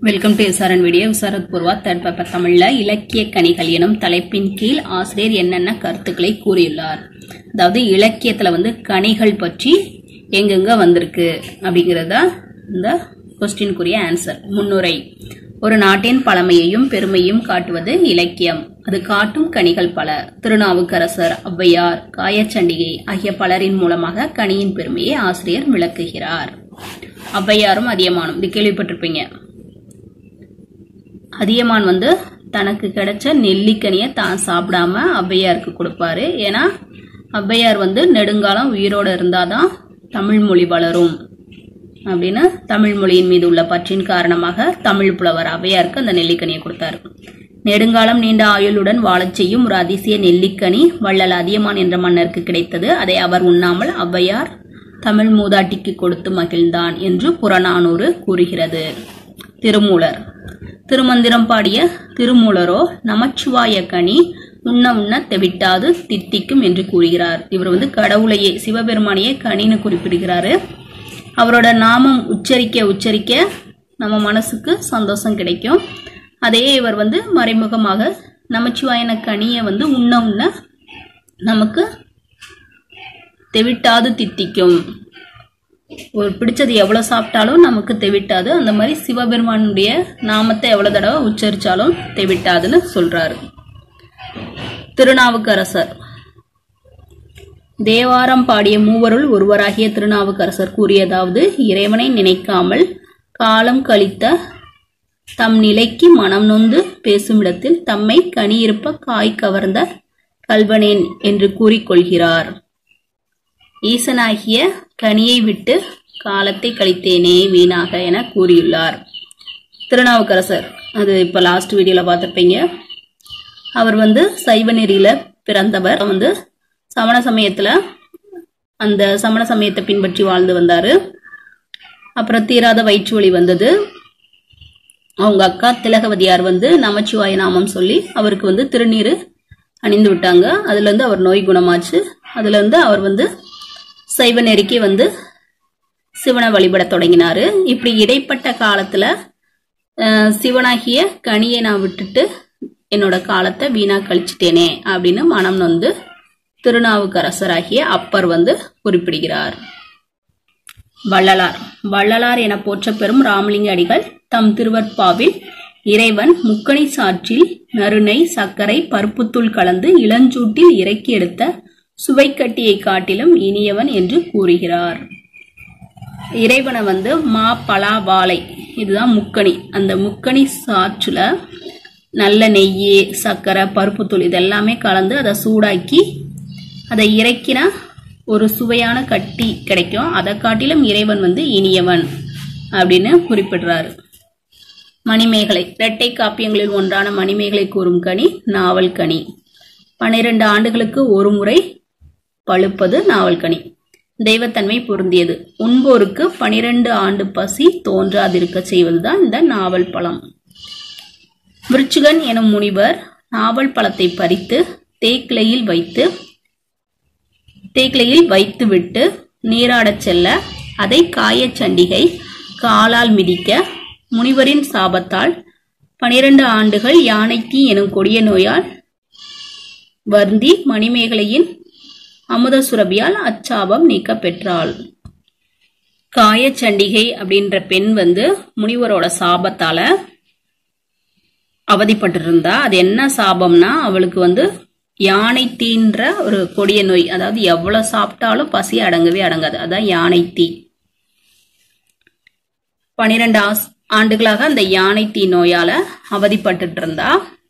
welcome to SRN video விசாரத் பூர்வா third paper தமிழ்ல இலக்கிய கனிகள் எனும் தலைப்பின் கீழ் ஆசிரியர் என்னென்ன கருத்துக்களை கூறியுள்ளார் அதாவது இலக்கியத்துல வந்து கனிகள் பற்றி எங்கெங்க வந்திருக்கு அப்படிங்கறத இந்த கொஸ்டினுக்குரிய ஆன்சர் முன்னுரை ஒரு நாட்டின் பழமையையும் பெருமையும் காட்டுவது இலக்கியம் அது காட்டும் கனிகள் பல திருநாவுக்கரசர் ஔவையார் காயச்சண்டிகை ஆகிய பலரின் மூலமாக கனியின் பெருமையை ஆசிரியர் விளக்குகிறார் ஔவையாரும் அதியமானும் இது கேள்விப்பட்டிருப்பீங்க அதியமான் வந்து தனக்கு கிடைச்ச நெல்லிக்கனியை தான் சாப்பிடாம ஔவையாருக்கு கொடுப்பாரு ஏன்னா ஔவையார் வந்து நெடுங்காலம் உயிரோடு இருந்தாதான் தமிழ் மொழி வளரும் அப்படின்னு தமிழ் மொழியின் மீது உள்ள பற்றின் காரணமாக தமிழ் புலவர் ஔவையாருக்கு அந்த நெல்லிக்கனியை கொடுத்தாரு நெடுங்காலம் நீண்ட ஆயுளுடன் வாழச் செய்யும் ஒரு அதிசய நெல்லிக்கனி வள்ளல் அதியமான் என்ற மன்னருக்கு கிடைத்தது அதை அவர் உண்ணாமல் ஔவையார் தமிழ் மூதாட்டிக்கு கொடுத்து மகிழ்ந்தான் என்று புறநானூறு கூறுகிறது திருமூலர் திருமந்திரம் பாடிய திருமூலரோ நமச்சிவாய கனி உண்ண உண்ண தெவிட்டாது தித்திக்கும் என்று கூறுகிறார் இவர் வந்து கடவுளையே சிவபெருமானையே கனின்னு குறிப்பிடுகிறாரு அவரோட நாமம் உச்சரிக்க உச்சரிக்க நம்ம மனசுக்கு சந்தோஷம் கிடைக்கும் அதையே இவர் வந்து மறைமுகமாக நமச்சிவாயன கனியை வந்து உண்ண உண்ண நமக்கு தெவிட்டாது தித்திக்கும் ஒரு பிடிச்சது எவ்வளவு சாப்பிட்டாலும் நமக்கு தெவிட்டாது அந்த மாதிரி சிவபெருமானுடைய நாமத்தை எவ்வளவு தடவை உச்சரிச்சாலும் தெவிட்டாதுன்னு சொல்றாரு திருநாவுக்கரசர் தேவாரம் பாடிய மூவருள் ஒருவராகிய திருநாவுக்கரசர் கூறியதாவது இறைவனை நினைக்காமல் காலம் கழித்த தம் நிலைக்கு மனம் நொந்து பேசுமிடத்தில் தம்மை கனியிருப்ப காய் கவர்ந்த கல்வனேன் என்று கூறிக்கொள்கிறார் ஈசனாகிய கனியை விட்டு காலத்தை கழித்தேனே வீணாக என கூறியுள்ளார் திருநாவுக்கரசர் அது இப்போ லாஸ்ட் வீடியோவில் பார்த்துருப்பீங்க அவர் வந்து சைவ நெறியில பிறந்தவர் வந்து சமண சமயத்தில் அந்த சமண சமயத்தை பின்பற்றி வாழ்ந்து வந்தார் அப்புறம் தீராத வயிற்று வலி வந்தது அவங்க அக்கா திலகவதியார் வந்து நமச்சிவாய நாமம் சொல்லி அவருக்கு வந்து திருநீர் அணிந்து விட்டாங்க அதுலேருந்து அவர் நோய் குணமாச்சு அதுலேருந்து அவர் வந்து சைவ நெறிக்கு வந்து சிவனை வழிபட தொடங்கினாரு இப்படி இடைப்பட்ட காலத்துல அஹ், சிவனாகிய கனியை நான் விட்டுட்டு என்னோட காலத்தை வீணா கழிச்சிட்டேனே அப்படின்னு மனம் நொந்து திருநாவுக்கரசராகிய அப்பர் வந்து குறிப்பிடுகிறார் வள்ளலார் வள்ளலார் என போற்றப்பெறும் ராமலிங்க அடிகள் தம் திருவற்பாவில் இறைவன் முக்கணி சாற்றில் நறுநெய் சர்க்கரை பருப்புத்தூள் கலந்து இளஞ்சூட்டில் இறக்கி எடுத்த சுவைக்கட்டியை காட்டிலும் இனியவன் என்று கூறுகிறார் இறைவனை வந்து மா பலா வாழை இதுதான் முக்கணி அந்த முக்கணி சாற்றுல நல்ல நெய் சர்க்கரை பருப்புத்தூள் இதெல்லாமே கலந்து அதை சூடாக்கி அதை இறக்கினா ஒரு சுவையான கட்டி கிடைக்கும் அதை காட்டிலும் இறைவன் வந்து இனியவன் அப்படின்னு குறிப்பிடுறாரு மணிமேகலை இரட்டை காப்பியங்களில் ஒன்றான மணிமேகலை கூறும் கனி நாவல் கனி பன்னிரண்டு ஆண்டுகளுக்கு ஒரு முறை பழுப்பது நாவல் கனி தெய்வத்தன்மை பொருந்தியது உண்போருக்கு பனிரெண்டு ஆண்டு பசி தோன்றாதிருக்க செய்வதுதான் இந்த நாவல் பழம் விருச்சிகன் எனும் முனிவர் நாவல் பழத்தை பறித்து தேக்கிளையில் வைத்து தேக்கிளையில் வைத்துவிட்டு நீராடச் செல்ல அதை காயச் சண்டிகை காலால் மிதிக்க முனிவரின் சாபத்தால் பனிரெண்டு ஆண்டுகள் யானைக்கு எனும் கொடிய நோயால் வருந்தி மணிமேகலையின் அமுத சுரபியால் அச்சாபம் நீக்க பெற்றாள் காயச்சண்டிகை அப்படின்ற பெண் வந்து முனிவரோட சாபத்தால அவதிப்பட்டிருந்தா அது என்ன சாபம்னா அவளுக்கு வந்து யானை தீன்ற ஒரு கொடிய நோய் அதாவது எவ்வளவு சாப்பிட்டாலும் பசி அடங்கவே அடங்காது அதான் யானை தீ பனிரெண்டு ஆஸ் ஆண்டுகளாக அந்த யானை தீ நோயால அவதிப்பட்டுட்டு இருந்தா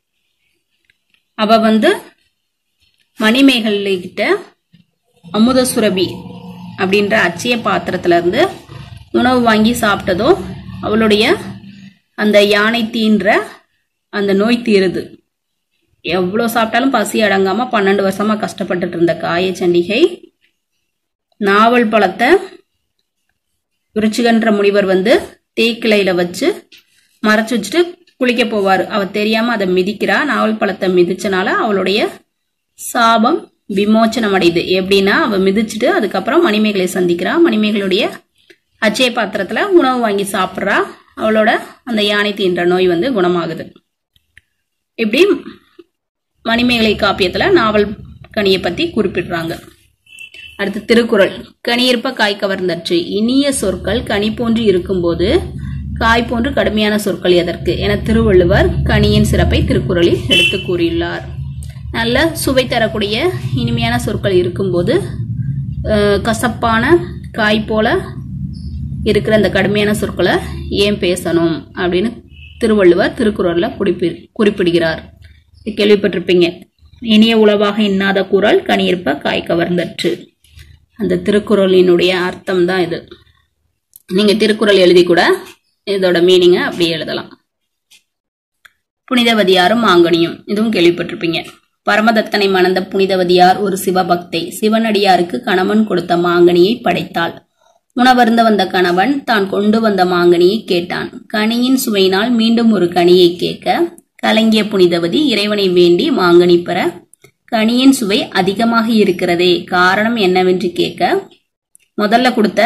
அவ வந்து மணிமேகலை கிட்ட அமுத சுரபி அப்படின்ற அச்சய பாத்திரத்துல இருந்து உணவு வாங்கி சாப்பிட்டதும் அவளுடைய அந்த யானை தீன்ற அந்த நோய் தீருது எவ்வளோ சாப்பிட்டாலும் பசி அடங்காம பன்னெண்டு வருஷமா கஷ்டப்பட்டுட்டு இருந்த காய சண்டிகை நாவல் பழத்தை விருச்சிகன்ற முனிவர் வந்து தேக்கிளையில வச்சு மறைச்சு வச்சுட்டு குளிக்க போவார் அவ தெரியாம அதை மிதிக்கிறா நாவல் பழத்தை மிதிச்சனால அவளுடைய சாபம் விமோச்சனம் அடையுது எப்படின்னா அவ மிதிச்சுட்டு அதுக்கப்புறம் மணிமேகலை சந்திக்கிறா மணிமேகலுடைய அச்சய பாத்திரத்துல உணவு வாங்கி சாப்பிட்றா அவளோட அந்த யானை தீன்ற நோய் வந்து குணமாகுது இப்படி மணிமேகலை காப்பியத்துல நாவல் கனியை பத்தி குறிப்பிடுறாங்க அடுத்து திருக்குறள் கனியிருப்ப காய் கவர்ந்தற்று இனிய சொற்கள் கனி போன்று இருக்கும்போது காய் போன்று கடுமையான சொற்கள் எதற்கு என திருவள்ளுவர் கனியின் சிறப்பை திருக்குறளில் எடுத்து கூறியுள்ளார் நல்ல சுவை தரக்கூடிய இனிமையான சொற்கள் இருக்கும்போது அஹ், கசப்பான காய் போல இருக்கிற அந்த கடுமையான சொற்களை ஏன் பேசணும் அப்படின்னு திருவள்ளுவர் திருக்குறள்ல குறிப்பி குறிப்பிடுகிறார் இது கேள்விப்பட்டிருப்பீங்க இனிய உளவாக இன்னாத குரல் கனியிருப்ப காய் கவர்ந்தற்று அந்த திருக்குறளினுடைய அர்த்தம் தான் இது நீங்க திருக்குறள் எழுதி கூட இதோட மீனிங்கை அப்படியே எழுதலாம் புனிதவதியாரும் மாங்கனியும் இதுவும் கேள்விப்பட்டிருப்பீங்க பரமதத்தனை மணந்த புனிதவதியார் ஒரு சிவபக்தை சிவனடியாருக்கு கணவன் கொடுத்த மாங்கனியை படைத்தாள் உணவருந்த வந்த கணவன் தான் கொண்டு வந்த மாங்கனியை கேட்டான் கனியின் சுவையினால் மீண்டும் ஒரு கனியை கேட்க கலங்கிய புனிதவதி இறைவனை வேண்டி மாங்கனி பெற கனியின் சுவை அதிகமாக இருக்கிறதே காரணம் என்னவென்று கேட்க முதல்ல கொடுத்த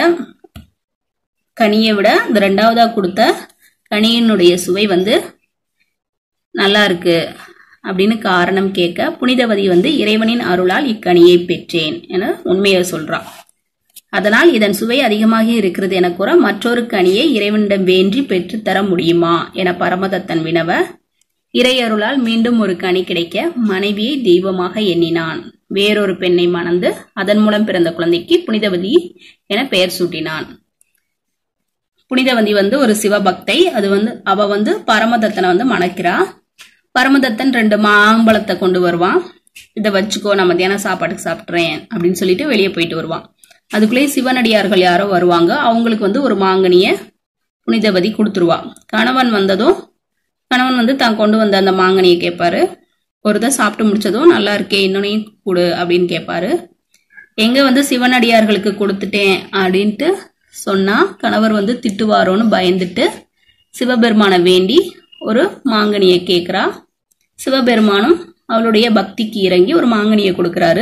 கனியை விட இந்த ரெண்டாவதா கொடுத்த கனியினுடைய சுவை வந்து நல்லா இருக்கு அப்படின்னு காரணம் கேட்க புனிதவதி வந்து இறைவனின் அருளால் இக்கனியை பெற்றேன் என உண்மையை சொல்றான் அதனால் இதன் சுவை அதிகமாக இருக்கிறது என கூற மற்றொரு கனியை இறைவனிடம் வேண்டி பெற்றுத்தர முடியுமா என பரமதத்தன் வினவ இறையருளால் மீண்டும் ஒரு கனி கிடைக்க மனைவியை தெய்வமாக எண்ணினான் வேறொரு பெண்ணை மணந்து அதன் மூலம் பிறந்த குழந்தைக்கு புனிதவதி என பெயர் சூட்டினான் புனிதவதி வந்து ஒரு சிவபக்தை அது வந்து அவ வந்து பரமதத்தனை வந்து மணக்கிறா பரமதத்தன் ரெண்டு மாம்பழத்தை கொண்டு வருவான் இதை வச்சுக்கோ நான் மத்தியானம் சாப்பாட்டுக்கு சாப்பிட்றேன் அப்படின்னு சொல்லிட்டு வெளியே போயிட்டு வருவான் அதுக்குள்ளேயே சிவனடியார்கள் யாரோ வருவாங்க அவங்களுக்கு வந்து ஒரு மாங்கனிய புனிதவதி கொடுத்துருவா கணவன் வந்ததும் கணவன் வந்து தான் கொண்டு வந்த அந்த மாங்கனியை கேட்பாரு ஒரு இதை சாப்பிட்டு முடிச்சதும் நல்லா இருக்கே இன்னொன்னையும் கொடு அப்படின்னு கேட்பாரு எங்க வந்து சிவனடியார்களுக்கு கொடுத்துட்டேன் அப்படின்ட்டு சொன்னா கணவர் வந்து திட்டுவாரோன்னு பயந்துட்டு சிவபெருமானை வேண்டி ஒரு மாங்கனியை கேட்குறா சிவபெருமானும் அவளுடைய பக்திக்கு இறங்கி ஒரு மாங்கனியை கொடுக்கறாரு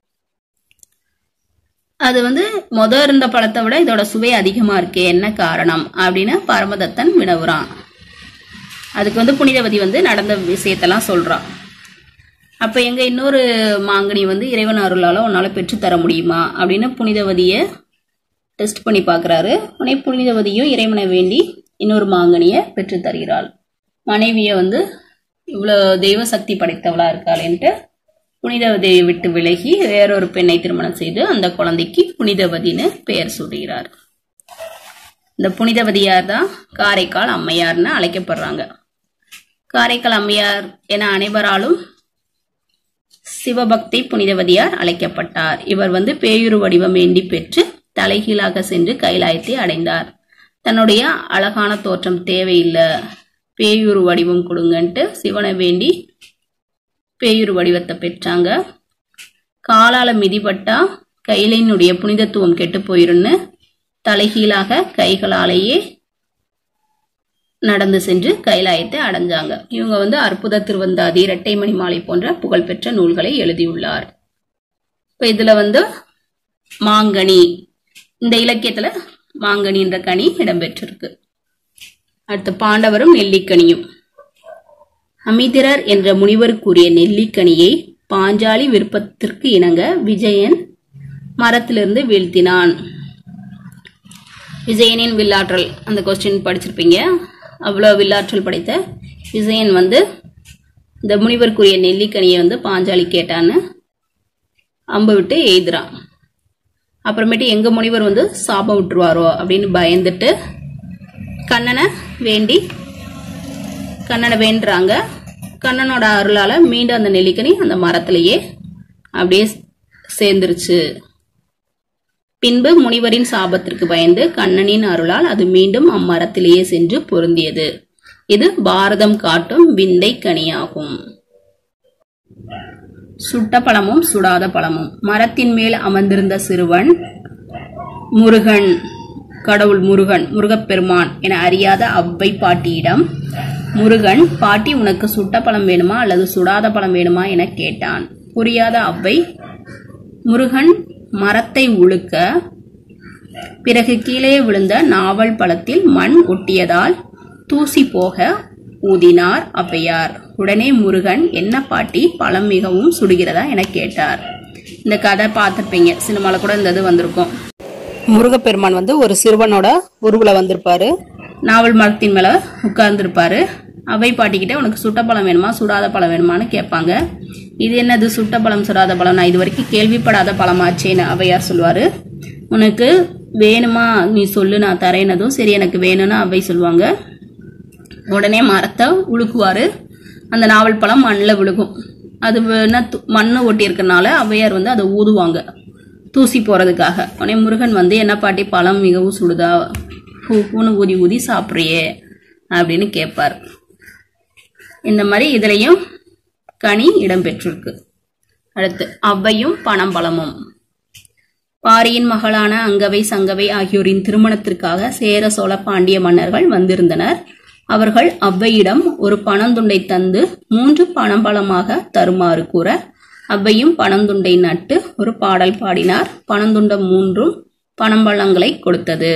அது வந்து முத இருந்த பழத்தை விட இதோட சுவை அதிகமா இருக்கே என்ன காரணம் அப்படின்னு பரமதத்தன் வினவுறான் அதுக்கு வந்து புனிதவதி வந்து நடந்த விஷயத்தெல்லாம் சொல்றான் அப்ப எங்க இன்னொரு மாங்கனி வந்து இறைவன் அருளால உன்னால பெற்றுத்தர முடியுமா அப்படின்னு புனிதவதியை டெஸ்ட் பண்ணி பார்க்கறாரு உடனே புனிதவதியும் இறைவனை வேண்டி இன்னொரு மாங்கனியை பெற்றுத் தருகிறாள் மனைவியை வந்து இவ்வளோ தெய்வ சக்தி படைத்தவளா இருக்காளேன்ட்டு புனிதவதியை விட்டு விலகி வேறொரு பெண்ணை திருமணம் செய்து அந்த குழந்தைக்கு புனிதவதின்னு பெயர் சூடுகிறார் இந்த புனிதவதியார் தான் காரைக்கால் அம்மையார்னு அழைக்கப்படுறாங்க காரைக்கால் அம்மையார் என அனைவராலும் சிவபக்தி புனிதவதியார் அழைக்கப்பட்டார் இவர் வந்து பேயுரு வடிவம் வேண்டி பெற்று தலைகீழாக சென்று கைலாயத்தை அடைந்தார் தன்னுடைய அழகான தோற்றம் தேவையில்லை பேயுரு வடிவம் கொடுங்கன்ட்டு சிவனை வேண்டி பேயுரு வடிவத்தை பெற்றாங்க காலால மிதிப்பட்டா கைலையினுடைய புனிதத்துவம் கெட்டு போயிருன்னு தலைகீழாக கைகளாலேயே நடந்து சென்று கைலாயத்தை அடைஞ்சாங்க இவங்க வந்து அற்புத திருவந்தாதி இரட்டை மணி மாலை போன்ற புகழ்பெற்ற நூல்களை எழுதியுள்ளார் இப்போ இதுல வந்து மாங்கனி இந்த இலக்கியத்துல மாங்கனின்ற கனி இடம்பெற்றிருக்கு அடுத்து பாண்டவரும் நெல்லிக்கனியும் அமிதிரர் என்ற முனிவர் கூறிய நெல்லிக்கனியை பாஞ்சாலி விருப்பத்திற்கு இணங்க விஜயன் மரத்திலிருந்து வீழ்த்தினான் விஜயனின் வில்லாற்றல் அந்த கொஸ்டின் படிச்சிருப்பீங்க அவ்வளோ வில்லாற்றல் படைத்த விஜயன் வந்து இந்த முனிவருக்குரிய நெல்லிக்கனியை வந்து பாஞ்சாலி கேட்டான்னு அம்பு விட்டு எய்துறான் அப்புறமேட்டு எங்க முனிவர் வந்து சாபம் விட்டுருவாரோ அப்படின்னு பயந்துட்டு கண்ணனை வேண்டி கண்ணனை வேண்டுறாங்க கண்ணனோட அருளால மீண்டும் அந்த நெல்லிக்கனி அந்த மரத்திலேயே அப்படியே சேர்ந்துருச்சு பின்பு முனிவரின் சாபத்திற்கு பயந்து கண்ணனின் அருளால் அது மீண்டும் அம்மரத்திலேயே சென்று பொருந்தியது இது பாரதம் காட்டும் விந்தை கனியாகும் சுட்ட பழமும் சுடாத பழமும் மரத்தின் மேல் அமர்ந்திருந்த சிறுவன் முருகன் கடவுள் முருகன் முருகப்பெருமான் என அறியாத அவ்வை பாட்டியிடம் முருகன் பாட்டி உனக்கு சுட்ட பழம் வேணுமா அல்லது சுடாத பழம் வேணுமா என கேட்டான் புரியாத அவ்வை முருகன் மரத்தை உழுக்க பிறகு கீழே விழுந்த நாவல் பழத்தில் மண் ஒட்டியதால் தூசி போக ஊதினார் ஔவையார் உடனே முருகன் என்ன பாட்டி பழம் மிகவும் சுடுகிறதா என கேட்டார் இந்த கதை பார்த்துருப்பீங்க சினிமாவில் கூட இந்த இது வந்திருக்கும் முருகப்பெருமான் வந்து ஒரு சிறுவனோட உருவில் வந்திருப்பாரு நாவல் மரத்தின் மேலே உட்கார்ந்துருப்பாரு அவை பாட்டிக்கிட்ட உனக்கு சுட்ட பழம் வேணுமா சுடாத பழம் வேணுமான்னு கேட்பாங்க இது என்னது சுட்ட பழம் சுடாத பழம் நான் இது வரைக்கும் கேள்விப்படாத பழமாச்சேன்னு அவையார் சொல்லுவாரு உனக்கு வேணுமா நீ சொல்லு நான் தரேனதும் சரி எனக்கு வேணும்னு அவை சொல்லுவாங்க உடனே மரத்தை உழுக்குவாரு அந்த நாவல் பழம் மண்ணில் விழுகும் அது என்ன து- மண்ணு ஒட்டி இருக்கறனால ஔவையார் வந்து அதை ஊதுவாங்க தூசி போறதுக்காக உடனே முருகன் வந்து என்ன பாட்டி பழம் மிகவும் சுடுதா பூ பூன்னு ஊதி ஊதி சாப்பிட்றியே அப்படின்னு கேட்பார் இந்த மாதிரி இதுலயும் கனி இடம்பெற்றிருக்கு அடுத்து ஔவையும் பனம்பழமும் பாரியின் மகளான அங்கவை சங்கவை ஆகியோரின் திருமணத்திற்காக சேர சோழ பாண்டிய மன்னர்கள் வந்திருந்தனர் அவர்கள் ஔவையிடம் ஒரு பனந்துண்டை தந்து மூன்று பனம்பழமாக தருமாறு கூற ஔவையும் பனந்துண்டை நட்டு ஒரு பாடல் பாடினார் பனந்துண்டம் மூன்றும் பனம்பழங்களை கொடுத்தது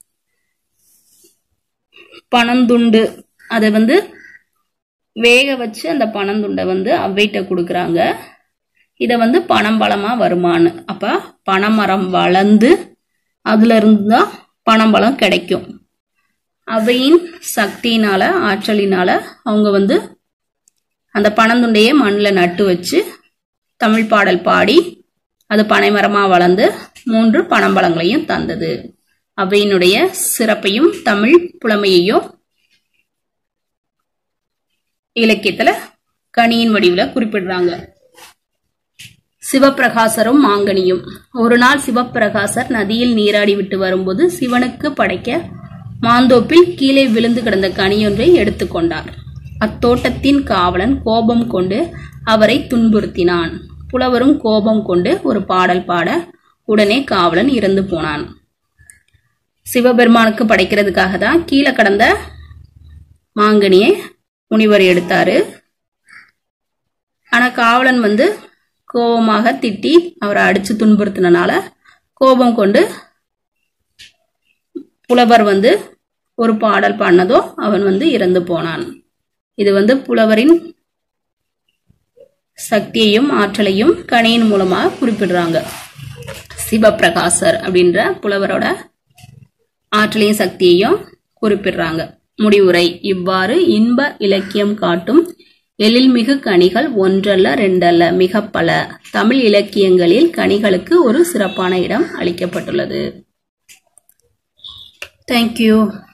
பனந்துண்டு அதை வந்து வேக வச்சு அந்த பனந்துண்டை வந்து ஔவைட்ட கொடுக்குறாங்க இதை வந்து பனம்பழமா வருமானு அப்ப பனைமரம் வளர்ந்து அதுல இருந்து தான் பனம்பழம் கிடைக்கும் அவையின் சக்தியினால ஆற்றலினால அவங்க வந்து அந்த பனந்துண்டையே மண்ணில் நட்டு வச்சு தமிழ் பாடல் பாடி அது பனைமரமா வளர்ந்து மூன்று பனம்பழங்களையும் தந்தது அவையினுடைய சிறப்பையும் தமிழ் புலமையையும் இலக்கியத்துல கனியின் வடிவுல குறிப்பிடுறாங்க சிவப்பிரகாசரும் மாங்கனியும் ஒரு நாள் சிவப்பிரகாசர் நதியில் நீராடி விட்டு வரும்போது சிவனுக்கு படைக்க மாந்தோப்பில் கீழே விழுந்து கிடந்த கனியொன்றை எடுத்துக்கொண்டார் அத்தோட்டத்தின் காவலன் கோபம் கொண்டு அவரை துன்புறுத்தினான் புலவரும் கோபம் கொண்டு ஒரு பாடல் பாட உடனே காவலன் இறந்து போனான் சிவபெருமானுக்கு படைக்கிறதுக்காக தான் கீழே கடந்த மாங்கனியை முனிவர் எடுத்தாரு ஆனா காவலன் வந்து கோபமாக திட்டி அவரை அடிச்சு துன்புறுத்தினால கோபம் கொண்டு புலவர் வந்து ஒரு பாடல் பாடினதோ அவன் வந்து இறந்து போனான் இது வந்து புலவரின் சக்தியையும் ஆற்றலையும் கணியின் மூலமா குறிப்பிடுறாங்க சிவபிரகாசர் அப்படின்ற புலவரோட ஆற்றலையும் சக்தியையும் குறிப்பிடுறாங்க முடிவுரை இவ்வாறு இன்ப இலக்கியம் காட்டும் எழில்மிகு கனிகள் ஒன்றல்ல ரெண்டல்ல மிக பல தமிழ் இலக்கியங்களில் கனிகளுக்கு ஒரு சிறப்பான இடம் அளிக்கப்பட்டுள்ளது தேங்க்யூ